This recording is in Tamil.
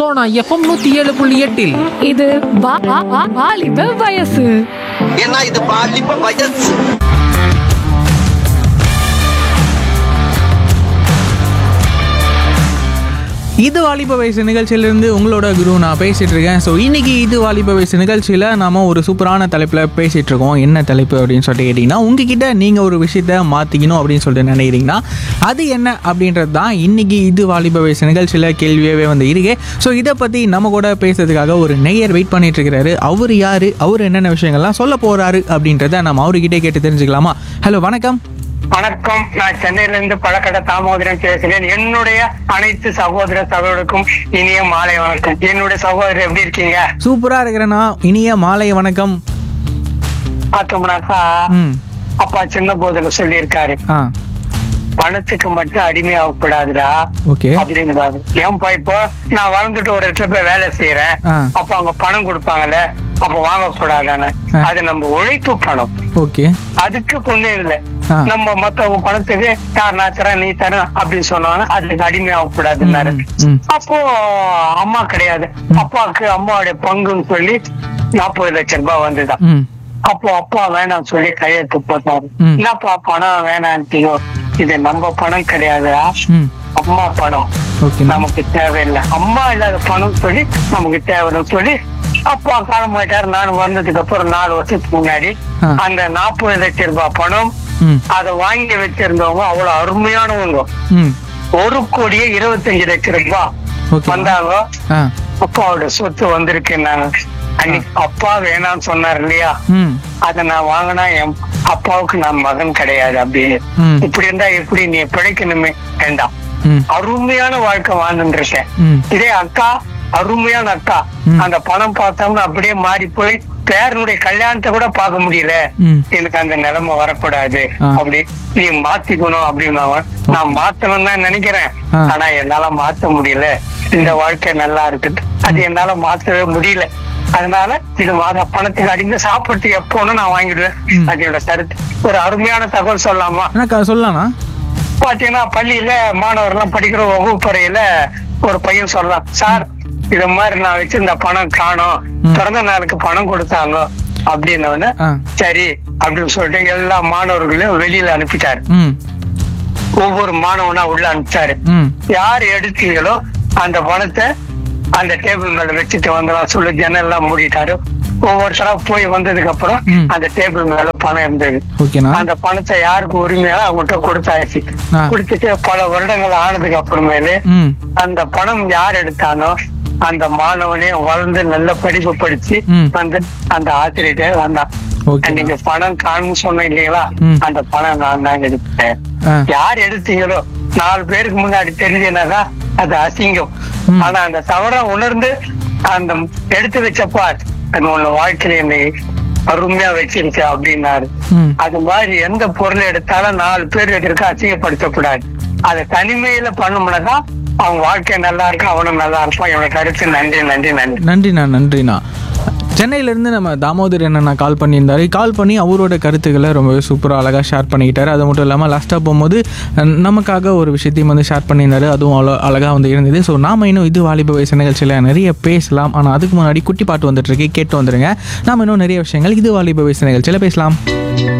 சோனா எஃப்எம் நூத்தி ஏழு புள்ளி எட்டில் இது வா- வா- வா- வாலிப வயசு ஏன்னா இது பாலிப்ப வயசு இது வாலிப வயசு நிகழ்ச்சியிலிருந்து உங்களோட குரு நான் பேசிட்டு இருக்கேன் ஸோ இன்னைக்கு இது வாலிப வயசு நிகழ்ச்சியில் நாம ஒரு சூப்பரான தலைப்பில் பேசிட்டு இருக்கோம் என்ன தலைப்பு அப்படின்னு சொல்லிட்டு கேட்டிங்கன்னா உங்ககிட்ட நீங்கள் ஒரு விஷயத்த மாற்றிக்கணும் அப்படின்னு சொல்லிட்டு நினைக்கிறீங்கன்னா அது என்ன அப்படின்றது தான் இன்னைக்கு இது வாலிப வயசு நிகழ்ச்சியில் கேள்வியாகவே வந்து இருக்கு ஸோ இதை பற்றி நம்ம கூட பேசுறதுக்காக ஒரு நெய்யர் வெயிட் பண்ணிட்டு இருக்கிறாரு அவர் யார் அவர் என்னென்ன விஷயங்கள்லாம் சொல்ல போறாரு அப்படின்றத நம்ம அவர்கிட்டே கேட்டு தெரிஞ்சுக்கலாமா ஹலோ வணக்கம் வணக்கம் நான் சென்னையில இருந்து பழக்கடை தாமோதரன் பேசுகிறேன் என்னுடைய அனைத்து சகோதர சகோதரருக்கும் இனிய மாலை வணக்கம் என்னுடைய சகோதரர் எப்படி இருக்கீங்க சூப்பராக இருக்கிறேன்னா இனிய மாலை வணக்கம் பார்த்தோம்னாக்கா ம் அப்பா சின்ன போதுல சொல்லியிருக்காரு ஆ பணத்துக்கு மட்டும் அடிமையாகக்கூடாதுடா ஓகே அப்படிங்கிறாரு ஏன்பா இப்போ நான் வளர்ந்துட்டு ஒரு இடத்துல போய் வேலை செய்யறேன் ஆ. அப்ப அவங்க பணம் கொடுப்பாங்கல்ல அப்ப வாங்கக்கூடாதானே ஆ. அது நம்ம உழைப்பு பணம் ஓகே அதுக்கு கொண்டே இல்ல ஆ. நம்ம மத்தவங்க பணத்துக்கு யார் நான் தரேன் நீ தரேன் அப்படின்னு சொன்னாங்க அதுக்கு அடிமையாக கூடாதுன்னாரு ம், ம். அப்போ அம்மா கிடையாது அப்பாவுக்கு அம்மாவுடைய பங்குன்னு சொல்லி நாற்பது லட்சம் ரூபாய் வந்துதான் ம் அப்போ அப்பா வேணாம் சொல்லி கையெழுத்து போட்டாரு ம். என்னப்பா பணம் வேணான்ட்டியோ இது நம்ம பணம் கிடையாதுடா ம் அம்மா பணம் ஓகே நமக்கு தேவையில்லை அம்மா இல்லாத பணம் சொல்லி நமக்கு தேவைன்னு சொல்லி அப்பா காலம் போயிட்டாரு நான் வந்ததுக்கு அப்புறம் நாலு வருஷத்துக்கு முன்னாடி ஆ. அந்த நாற்பது லட்சம் ரூபாய் பணம் ம் அதை வாங்கி வச்சிருந்தவங்க அவ்வளவு அருமையானவங்க ம் ஒரு கோடியே இருபத்தஞ்சு லட்சம் ரூபாய் ஓகே வந்தாங்க ஆ அப்பாவோட சொத்து வந்திருக்கு நான் அன்னைக்கு அப்பா வேணாம்னு சொன்னார் இல்லையா ம் அத நான் வாங்கினா என் அப்பாவுக்கு நான் மகன் கிடையாது அப்படின்னு ம். இப்படி இருந்தா எப்படி நீ பிழைக்கணுமே வேண்டாம் ம் அருமையான வாழ்க்கை வாழ்ந்துட்டு இருக்கேன் ம் இதே அக்கா அருமையான அக்கா ம். அந்த பணம் பார்த்தோம்னா அப்படியே மாறி போய் பேரனுடைய கல்யாணத்தை கூட பார்க்க முடியல ம். எனக்கு அந்த நிலைமை வரக்கூடாது ஆ. அப்படி நீ மாத்திக்கணும் அப்படின்னு நான் மாத்தணும் தான் நினைக்கிறேன் ஆ. ஆனா என்னால மாத்த முடியல இந்த வாழ்க்கை நல்லா இருக்குது அது என்னால மாத்தவே முடியல அதனால இது மாத பணத்துக்கு அடிந்து சாப்பிட்டு எப்போன்னு நான் வாங்கிடுவேன் ம். அது என்னோட கருத்து ஒரு அருமையான தகவல் சொல்லலாமா அண்ணா சொல்லலாம்ண்ணா பாத்தீங்கன்னா பள்ளியில மாணவர் எல்லாம் படிக்கிற வகுப்பறையில ஒரு பையன் சொல்றான் சார் இது மாதிரி நான் வச்சிருந்த பணம் காணோம் ம். பிறந்த நாளுக்கு பணம் கொடுத்தாங்க அப்படின்னு ஆ சரி அப்படின்னு சொல்லிட்டு எல்லா மாணவர்களையும் வெளியில அனுப்பிட்டாரு ம் ஒவ்வொரு மாணவனா உள்ள அனுப்பிச்சாரு ம் யார் எடுத்தீங்களோ அந்த பணத்தை அந்த டேபிள் மேல வச்சுட்டு வந்துடலாம் சொல்லி ஜன்னல் எல்லாம் மூடிட்டாரு ஒவ்வொருத்தரா போய் வந்ததுக்கு அப்புறம் ம். அந்த டேபிள் மேல பணம் இருந்தது ஓகேண்ணா அந்த பணத்தை யாருக்கு உரிமையோ அவங்ககிட்ட கொடுத்தாச்சு ஆ. கொடுத்துட்டு பல வருடங்கள் ஆனதுக்கு அப்புறமேலு ம் அந்த பணம் யார் எடுத்தானோ அந்த மாணவனே வளர்ந்து நல்ல படிப்பு படிச்சு ம். வந்து அந்த ஆசிரியர்கிட்ட வந்தான் ஓகே நீங்க பணம் காணும் சொன்னேன் இல்லைங்களா ம். அந்த பணம் நான் தான் எடுத்தேன் ஆ யார் எடுத்தீங்களோ நாலு பேருக்கு முன்னாடி தெரிஞ்சனாக்கா அது அசிங்கம் ம். ஆனா அந்த தவற உணர்ந்து அந்த எடுத்து வச்சப்பா அது உன்ன வாழ்க்கையில என்னை அருமையா வச்சிருச்சு அப்படின்னாரு ம் அது மாதிரி எந்த பொருள் எடுத்தாலும் நாலு பேர் இருக்க அசிங்கப்படுத்தக்கூடாது அதை தனிமையில பண்ணோம்னாக்கா அவன் வாழ்க்கை நல்லா இருக்கும் அவனும் நல்லா இருப்பான் இவனை கருத்து நன்றி நன்றி நன்றி நன்றிண்ணா நன்றிண்ணா சென்னையிலேருந்து நம்ம தாமோதர் அண்ணா கால் பண்ணியிருந்தாரு கால் பண்ணி அவரோட கருத்துக்களை ரொம்பவே சூப்பராக அழகாக ஷேர் பண்ணிக்கிட்டாரு அது மட்டும் இல்லாமல் லாஸ்ட்டாக போகும்போது அஹ், நமக்காக ஒரு விஷயத்தையும் வந்து ஷேர் பண்ணியிருந்தாரு அதுவும் அவ்வளோ அழகாக வந்து இருந்தது ஸோ நாம இன்னும் இது வாலிப வயசு நிகழ்ச்சியில் நிறைய பேசலாம் ஆனால் அதுக்கு முன்னாடி குட்டி பாட்டு வந்துட்டு இருக்கு கேட்டு வந்துடுங்க நாம இன்னும் நிறைய விஷயங்கள் இது வாலிப வயசு நிகழ்ச்சியில் பேசலாம்